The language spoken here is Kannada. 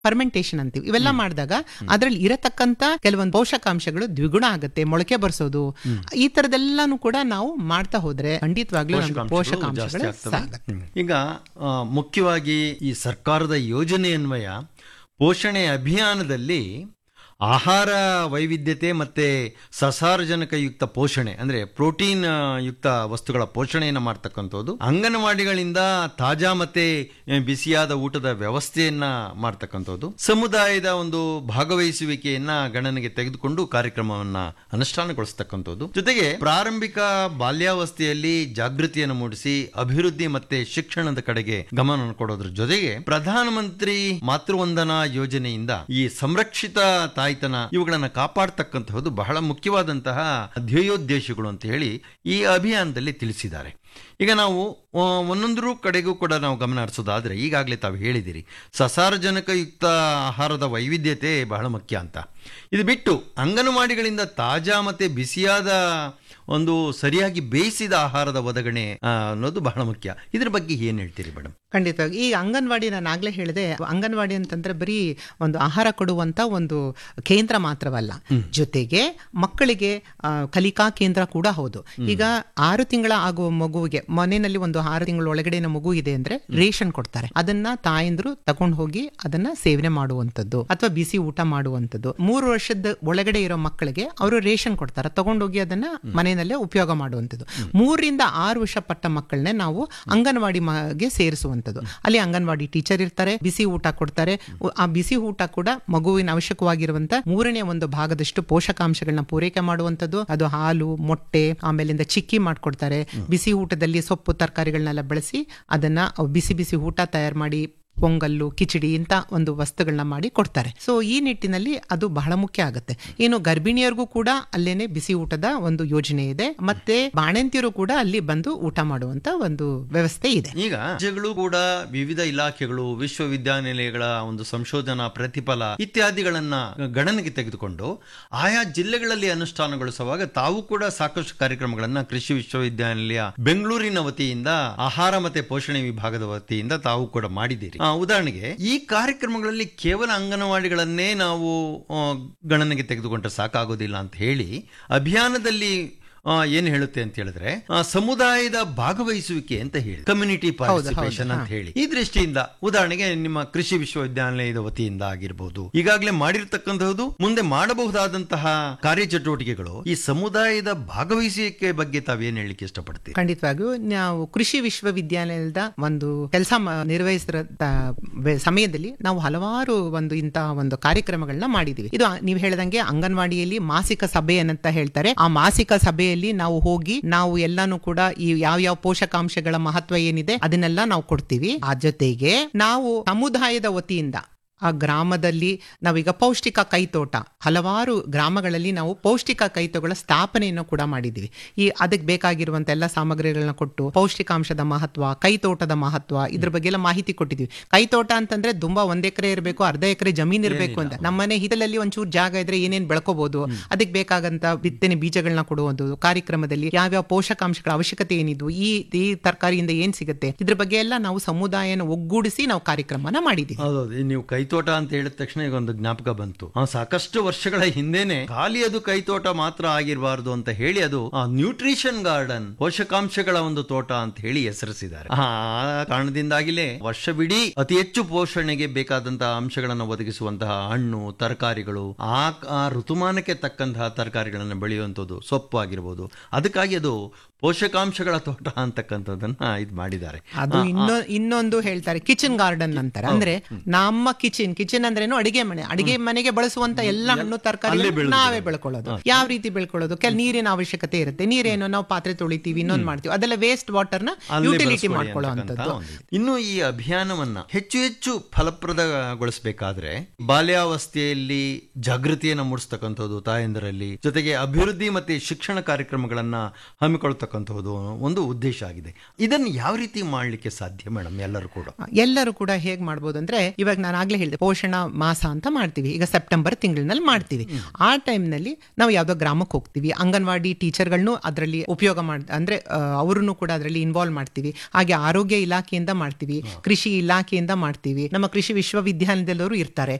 ಫರ್ಮೆಂಟೇಶನ್ ಅಂತೀವಿ ಇವೆಲ್ಲ ಮಾಡಿದಾಗ ಅದ್ರಲ್ಲಿ ಇರತಕ್ಕಂತ ಕೆಲವೊಂದು ಪೋಷಕಾಂಶಗಳು ದ್ವಿಗುಣ ಆಗುತ್ತೆ ಮೊಳಕೆ ಬರ್ಸೋದು ಈ ತರದೆಲ್ಲಾನು ಕೂಡ ನಾವು ಮಾಡ್ತಾ ಹೋದ್ರೆ ಖಂಡಿತವಾಗ್ಲೂ ನಮ್ಗೆ ಪೋಷಕಾಂಶಗಳು ಜಾಸ್ತಿ ಪೋಷಕಾಂಶಗಳು ಆಗ್ತವೆ ಸಾಗುತ್ತೆ ಹ್ಮ್. ಈಗ ಆ, ಮುಖ್ಯವಾಗಿ ಈ ಸರ್ಕಾರದ ಯೋಜನೆ ಅನ್ವಯ ಪೋಷಣೆ ಅಭಿಯಾನದಲ್ಲಿ ಆಹಾರ ವೈವಿಧ್ಯತೆ ಮತ್ತೆ ಸಸಾರಜನಕಯುಕ್ತ ಪೋಷಣೆ ಅಂದ್ರೆ ಪ್ರೋಟೀನ್ ಆ, ಯುಕ್ತ ವಸ್ತುಗಳ ಪೋಷಣೆಯನ್ನು ಮಾಡ್ತಕ್ಕಂಥದ್ದು ಅಂಗನವಾಡಿಗಳಿಂದ ತಾಜಾ ಮತ್ತೆ ಆ, ಬಿಸಿಯಾದ ಊಟದ ವ್ಯವಸ್ಥೆಯನ್ನ ಮಾಡ್ತಕ್ಕಂಥದ್ದು ಸಮುದಾಯದ ಒಂದು ಭಾಗವಹಿಸುವಿಕೆಯನ್ನ ಗಣನೆಗೆ ತೆಗೆದುಕೊಂಡು ಕಾರ್ಯಕ್ರಮವನ್ನ ಅನುಷ್ಠಾನಗೊಳಿಸ್ತಕ್ಕಂಥದ್ದು ಜೊತೆಗೆ ಪ್ರಾರಂಭಿಕ ಬಾಲ್ಯಾವಸ್ಥೆಯಲ್ಲಿ ಜಾಗೃತಿಯನ್ನು ಮೂಡಿಸಿ ಅಭಿವೃದ್ಧಿ ಮತ್ತೆ ಶಿಕ್ಷಣದ ಕಡೆಗೆ ಗಮನ ಕೊಡೋದ್ರ ಜೊತೆಗೆ ಪ್ರಧಾನಮಂತ್ರಿ ಮಾತೃವಂದನಾ ಯೋಜನೆಯಿಂದ ಈ ಸಂರಕ್ಷಿತ ತಾಯ್ತನ ಇವುಗಳನ್ನ ಕಾಪಾಡ್ತಕ್ಕಂತಹದ್ದು ಬಹಳ ಮುಖ್ಯವಾದಂತಹ ಧ್ಯೇಯೋದ್ದೇಶಗಳು ಅಂತ ಹೇಳಿ ಈ ಅಭಿಯಾನದಲ್ಲಿ ತಿಳಿಸಿದ್ದಾರೆ ಈಗ ನಾವು ಆ, ಒಂದೊಂದ್ರ ಕಡೆಗೂ ಕೂಡ ನಾವು ಗಮನ ಹರಿಸೋದಾದ್ರೆ ಈಗಾಗಲೇ ತಾವು ಹೇಳಿದಿರಿ ಸಸಾರಜನಕಯುಕ್ತ ಆಹಾರದ ವೈವಿಧ್ಯತೆ ಬಹಳ ಮುಖ್ಯ ಅಂತ ಇದು ಬಿಟ್ಟು ಅಂಗನವಾಡಿಗಳಿಂದ ತಾಜಾ ಮತ್ತೆ ಬಿಸಿಯಾದ ಒಂದು ಸರಿಯಾಗಿ ಬೇಯಿಸಿದ ಆಹಾರದ ಒದಗಣೆ ಆ, ಅನ್ನೋದು ಬಹಳ ಮುಖ್ಯ ಇದ್ರ ಬಗ್ಗೆ ಏನ್ ಹೇಳ್ತೀರಿ ಮೇಡಮ್ ಖಂಡಿತವಾಗಿ ಈ ಅಂಗನವಾಡಿ ನಾನು ಆಗ್ಲೇ ಹೇಳಿದೆ ಅಂಗನವಾಡಿ ಅಂತಂದ್ರೆ ಬರೀ ಒಂದು ಆಹಾರ ಕೊಡುವಂತ ಒಂದು ಕೇಂದ್ರ ಮಾತ್ರವಲ್ಲ ಜೊತೆಗೆ ಮಕ್ಕಳಿಗೆ ಆ, ಕಲಿಕಾ ಕೇಂದ್ರ ಕೂಡ ಹೌದು ಈಗ ಆರು ತಿಂಗಳ ಆಗುವ ಮಗುವಿಗೆ ಮನೆಯಲ್ಲಿ ಒಂದು ಆರು ತಿಂಗಳ ಒಳಗಡೆನ ಮಗು ಇದೆ ಅಂದ್ರೆ ರೇಷನ್ ಕೊಡ್ತಾರೆ ಅದನ್ನ ತಾಯಂದ್ರು ತಗೊಂಡು ಹೋಗಿ ಅದನ್ನ ಸೇವನೆ ಮಾಡುವಂತದ್ದು ಅಥವಾ ಬಿಸಿ ಊಟ ಮಾಡುವಂತದ್ದು ಮೂರು ವರ್ಷದ ಒಳಗಡೆ ಇರೋ ಮಕ್ಕಳಿಗೆ ಅವರು ರೇಷನ್ ಕೊಡ್ತಾರೆ ತಗೊಂಡೋಗಿ ಅದನ್ನ ಮನೆಯಲ್ಲೇ ಉಪಯೋಗ ಮಾಡುವಂಥದ್ದು ಮೂರರಿಂದ ಆರು ವರ್ಷ ಪಟ್ಟ ಮಕ್ಕಳನ್ನೇ ನಾವು ಅಂಗನವಾಡಿ ಗೆ ಸೇರಿಸುವಂಥದ್ದು ಅಲ್ಲಿ ಅಂಗನವಾಡಿ ಟೀಚರ್ ಇರ್ತಾರೆ ಬಿಸಿ ಊಟ ಕೊಡ್ತಾರೆ ಉ- ಆ ಬಿಸಿ ಊಟ ಕೂಡ ಮಗುವಿನ ಅವಶ್ಯಕವಾಗಿರುವಂತ ಮೂರನೇ ಒಂದು ಭಾಗದಷ್ಟು ಪೋಷಕಾಂಶಗಳನ್ನ ಪೂರೈಕೆ ಮಾಡುವಂಥದ್ದು ಅದು ಹಾಲು ಮೊಟ್ಟೆ ಆಮೇಲಿಂದ ಚಿಕ್ಕಿ ಮಾಡ್ಕೊಡ್ತಾರೆ ಬಿಸಿ ಊಟದಲ್ಲಿ ಸೊಪ್ಪು ತರಕಾರಿಗಳನ್ನೆಲ್ಲ ಬಳಸಿ ಅದನ್ನ ಅವ್ ಬಿಸಿ ಬಿಸಿ ಊಟ ತಯಾರು ಮಾಡಿ ಪೊಂಗಲ್ಲು ಕಿಚಡಿ ಇಂಥ ಒಂದು ವಸ್ತುಗಳನ್ನ ಮಾಡಿ ಕೊಡ್ತಾರೆ ಸೊ ಈ ನಿಟ್ಟಿನಲ್ಲಿ ಅದು ಬಹಳ ಮುಖ್ಯ ಆಗುತ್ತೆ ಇನ್ನು ಗರ್ಭಿಣಿಯರಿಗೂ ಕೂಡ ಅಲ್ಲೇನೆ ಬಿಸಿ ಊಟದ ಒಂದು ಯೋಜನೆ ಇದೆ ಮತ್ತೆ ಬಾಣಂತಿಯರು ಕೂಡ ಅಲ್ಲಿ ಬಂದು ಊಟ ಮಾಡುವಂತ ಒಂದು ವ್ಯವಸ್ಥೆ ಇದೆ ಈಗ ರಾಜ್ಯಗಳು ಕೂಡ ವಿವಿಧ ಇಲಾಖೆಗಳು ವಿಶ್ವವಿದ್ಯಾನಿಲಯಗಳ ಒಂದು ಸಂಶೋಧನಾ ಪ್ರತಿಫಲ ಇತ್ಯಾದಿಗಳನ್ನ ಗಣನೆಗೆ ತೆಗೆದುಕೊಂಡು ಆಯಾ ಜಿಲ್ಲೆಗಳಲ್ಲಿ ಅನುಷ್ಠಾನಗೊಳಿಸುವಾಗ ತಾವು ಕೂಡ ಸಾಕಷ್ಟು ಕಾರ್ಯಕ್ರಮಗಳನ್ನ ಕೃಷಿ ವಿಶ್ವವಿದ್ಯಾನಿಲಯ ಬೆಂಗಳೂರಿನ ವತಿಯಿಂದ ಆಹಾರ ಮತ್ತೆ ಪೋಷಣೆ ವಿಭಾಗದ ವತಿಯಿಂದ ತಾವು ಕೂಡ ಮಾಡಿದ್ದೀರಿ ಆ, ಉದಾಹರಣೆಗೆ ಈ ಕಾರ್ಯಕ್ರಮಗಳಲ್ಲಿ ಕೇವಲ ಅಂಗನವಾಡಿಗಳನ್ನೇ ನಾವು ಆ, ಗಣನೆಗೆ ತೆಗೆದುಕೊಂಡ್ರೆ ಸಾಕಾಗೋದಿಲ್ಲ ಅಂತ ಹೇಳಿ ಅಭಿಯಾನದಲ್ಲಿ ಆ, ಏನ್ ಹೇಳುತ್ತೆ ಅಂತ ಹೇಳಿದ್ರೆ ಆ, ಸಮುದಾಯದ ಭಾಗವಹಿಸುವಿಕೆ ಅಂತ ಹೇಳಿ ಕಮ್ಯುನಿಟಿ ಪಾರ್ಟಿಸಿಪೇಷನ್ ಅಂತ ಹೇಳಿ ಈ ದೃಷ್ಟಿಯಿಂದ ಉದಾಹರಣೆಗೆ ನಿಮ್ಮ ಕೃಷಿ ವಿಶ್ವವಿದ್ಯಾನಿಲಯದ ವತಿಯಿಂದ ಆಗಿರ್ಬೋದು ಈಗಾಗಲೇ ಮಾಡಿರ್ತಕ್ಕಂತಹದ್ದು ಮುಂದೆ ಮಾಡಬಹುದಾದಂತಹ ಕಾರ್ಯಚಟುವಟಿಕೆಗಳು ಈ ಸಮುದಾಯದ ಭಾಗವಹಿಸುವಿಕೆ ಬಗ್ಗೆ ತಾವೇನ್ ಹೇಳಲಿಕ್ಕೆ ಇಷ್ಟಪಡ್ತೀರಿ ಖಂಡಿತವಾಗಿಯೂ ನಾವು ಕೃಷಿ ವಿಶ್ವವಿದ್ಯಾಲಯದ ಒಂದು ಕೆಲಸ ನಿರ್ವಹಿಸಿದ ಸಮಯದಲ್ಲಿ ನಾವು ಹಲವಾರು ಒಂದು ಇಂತಹ ಒಂದು ಕಾರ್ಯಕ್ರಮಗಳನ್ನ ಮಾಡಿದೀವಿ ಇದು ನೀವು ಹೇಳ್ದಂಗೆ ಅಂಗನವಾಡಿಯಲ್ಲಿ ಮಾಸಿಕ ಸಭೆ ಅಂತ ಹೇಳ್ತಾರೆ ಆ ಮಾಸಿಕ ಸಭೆಯಲ್ಲಿ ನಾವು ಹೋಗಿ ನಾವು ಎಲ್ಲಾನು ಕೂಡ ಈ ಯಾವ ಯಾವ ಪೋಷಕಾಂಶಗಳ ಮಹತ್ವ ಏನಿದೆ ಅದನ್ನೆಲ್ಲ ನಾವು ಕೊಡ್ತೀವಿ ಆ ಜೊತೆಗೆ ನಾವು ಸಮುದಾಯದ ವತಿಯಿಂದ ಆ ಗ್ರಾಮದಲ್ಲಿ ನಾವೀಗ ಪೌಷ್ಟಿಕ ಕೈತೋಟ ಹಲವಾರು ಗ್ರಾಮಗಳಲ್ಲಿ ನಾವು ಪೌಷ್ಟಿಕ ಕೈತೋಟಗಳ ಸ್ಥಾಪನೆಯನ್ನು ಕೂಡ ಮಾಡಿದ್ದೀವಿ ಈ ಅದಕ್ಕೆ ಬೇಕಾಗಿರುವಂತ ಎಲ್ಲ ಸಾಮಗ್ರಿಗಳನ್ನ ಕೊಟ್ಟು ಪೌಷ್ಟಿಕಾಂಶದ ಮಹತ್ವ ಕೈತೋಟದ ಮಹತ್ವ ಇದ್ರ ಬಗ್ಗೆ ಎಲ್ಲ ಮಾಹಿತಿ ಕೊಟ್ಟಿದ್ದೀವಿ ಕೈತೋಟ ಅಂತಂದ್ರೆ ತುಂಬಾ ಒಂದ್ ಎಕರೆ ಇರಬೇಕು ಅರ್ಧ ಎಕರೆ ಜಮೀನ್ ಇರಬೇಕು ಅಂತ ನಮ್ಮನೆ ಹಿತ್ತಲಲ್ಲಿ ಒಂಚೂರು ಜಾಗ ಇದ್ರೆ ಏನೇನ್ ಬೆಳ್ಕೋಬಹುದು ಅದಕ್ಕೆ ಬೇಕಾಗಂತ ಬಿತ್ತನೆ ಬೀಜಗಳನ್ನ ಕೊಡುವುದು ಕಾರ್ಯಕ್ರಮದಲ್ಲಿ ಯಾವ್ಯಾವ ಪೋಷಕಾಂಶಗಳ ಅವಶ್ಯಕತೆ ಏನಿದ್ವು ಈ ಈ ತರಕಾರಿಯಿಂದ ಏನ್ ಸಿಗುತ್ತೆ ಇದ್ರ ಬಗ್ಗೆ ಎಲ್ಲ ನಾವು ಸಮುದಾಯನ ಒಗ್ಗೂಡಿಸಿ ನಾವು ಕಾರ್ಯಕ್ರಮನ ಮಾಡಿದ್ದೀವಿ ಹೌದೌದು ನೀವು ಕೈತೋಟ ಅಂತ ಹೇಳಿದ ತಕ್ಷಣ ಈಗ ಒಂದು ಜ್ಞಾಪಕ ಬಂತು ಆ, ಸಾಕಷ್ಟು ವರ್ಷಗಳ ಹಿಂದೆನೆ ಖಾಲಿ ಅದು ಕೈತೋಟ ಮಾತ್ರ ಆಗಿರಬಾರದು ಅಂತ ಹೇಳಿ ಅದು ನ್ಯೂಟ್ರಿಷನ್ ಗಾರ್ಡನ್ ಪೋಷಕಾಂಶಗಳ ಒಂದು ತೋಟ ಅಂತ ಹೇಳಿ ಹೆಸರಿಸಿದ್ದಾರೆ ಆ ಕಾರಣದಿಂದಾಗಿಲೇ ವರ್ಷವಿಡೀ ಅತಿ ಹೆಚ್ಚು ಪೋಷಣೆಗೆ ಬೇಕಾದಂತಹ ಅಂಶಗಳನ್ನು ಒದಗಿಸುವಂತಹ ಹಣ್ಣು ತರಕಾರಿಗಳು ಆ ಆ ಋತುಮಾನಕ್ಕೆ ತಕ್ಕಂತಹ ತರಕಾರಿಗಳನ್ನು ಬೆಳೆಯುವಂಥದ್ದು ಸೊಪ್ಪು ಆಗಿರ್ಬೋದು ಅದಕ್ಕಾಗಿ ಅದು ಪೋಷಕಾಂಶಗಳ ತೋಟ ಅಂತಕ್ಕಂಥದ್ದನ್ನ ಇದು ಮಾಡಿದ್ದಾರೆ ಅದು ಇನ್ನೊ ಇನ್ನೊಂದು ಹೇಳ್ತಾರೆ ಕಿಚನ್ ಗಾರ್ಡನ್ ಅಂತಾರೆ ಅಂದ್ರೆ ನಮ್ಮ ಕಿಚನ್ ಕಿಚನ್ ಅಂದ್ರೇನು ಅಡಿಗೆ ಮನೆ ಅಡಿಗೆ ಮನೆಗೆ ಬಳಸುವಂತ ಎಲ್ಲ ಹಣ್ಣು ತರಕಾರಿ ನಾವೇ ಬೆಳ್ಕೊಳ್ಳೋದು ಯಾವ ರೀತಿ ಬೆಳ್ಕೊಳ್ಳೋದು ಕೆಲ ನೀರಿನ ಅವಶ್ಯಕತೆ ಇರುತ್ತೆ ನೀರೇನು ನಾವು ಪಾತ್ರೆ ತೊಳಿತೀವಿ ಇನ್ನೊಂದು ಮಾಡ್ತೀವಿ ಅದೆಲ್ಲ ವೇಸ್ಟ್ ವಾಟರ್ ನ ಅಲ್ಲೇ ಯುಟಿಲಿಟಿ ಬಳಸ್ಕೊಳ್ಳಿ ಮಾಡ್ಕೊಳ್ಳೋ ಅಂತಕ್ಕಂಥ ಅಂತದ್ದು ಒಂದು ಇದು. ಇನ್ನು ಈ ಅಭಿಯಾನವನ್ನ ಹೆಚ್ಚು ಹೆಚ್ಚು ಫಲಪ್ರದಗೊಳಿಸಬೇಕಾದ್ರೆ ಬಾಲ್ಯಾವಸ್ಥೆಯಲ್ಲಿ ಜಾಗೃತಿಯನ್ನು ಮೂಡಿಸ್ತಕ್ಕಂಥದ್ದು ತಾಯಂದರಲ್ಲಿ ಜೊತೆಗೆ ಅಭಿವೃದ್ಧಿ ಮತ್ತೆ ಶಿಕ್ಷಣ ಕಾರ್ಯಕ್ರಮಗಳನ್ನ ಹಮ್ಮಿಕೊಳ್ತಕ್ಕಂಥದ್ದು ಒಂದು ಉದ್ದೇಶ ಆಗಿದೆ ಇದನ್ನು ಯಾವ ರೀತಿ ಮಾಡ್ಲಿಕ್ಕೆ ಸಾಧ್ಯ ಮೇಡಮ್ ಎಲ್ಲರೂ ಕೂಡ ಎಲ್ಲರೂ ಕೂಡ ಹೇಗ್ ಮಾಡ್ಬೋದು ಅಂದ್ರೆ ಇವಾಗ ನಾನು ಆಗ್ಲೇ ಹೇಳ್ದೆ ಹೇಳಿದೆ ಪೋಷಣ ಮಾಸ ಅಂತ ಮಾಡ್ತೀವಿ ಈಗ ಸೆಪ್ಟೆಂಬರ್ ತಿಂಗಳಿನಲ್ಲಿ ಮಾಡ್ತೀವಿ ಆ ಟೈಮ್ನಲ್ಲಿ ನಾವು ಯಾವುದೋ ಗ್ರಾಮಕ್ಕೆ ಹೋಗ್ತೀವಿ ಅಂಗನವಾಡಿ ಟೀಚರ್ಗಳನ್ನು ಅದರಲ್ಲಿ ಉಪಯೋಗ ಮಾಡ್ ಅಂದ್ರೆ ಅವರನ್ನು ಕೂಡ ಅದರಲ್ಲಿ ಇನ್ವಾಲ್ವ್ ಮಾಡ್ತೀವಿ ಹಾಗೆ ಆರೋಗ್ಯ ಇಲಾಖೆಯಿಂದ ಮಾಡ್ತೀವಿ ಕೃಷಿ ಇಲಾಖೆಯಿಂದ ಮಾಡ್ತೀವಿ ನಮ್ಮ ಕೃಷಿ ವಿಶ್ವವಿದ್ಯಾಲಯದಲ್ಲವರು ಇರ್ತಾರೆ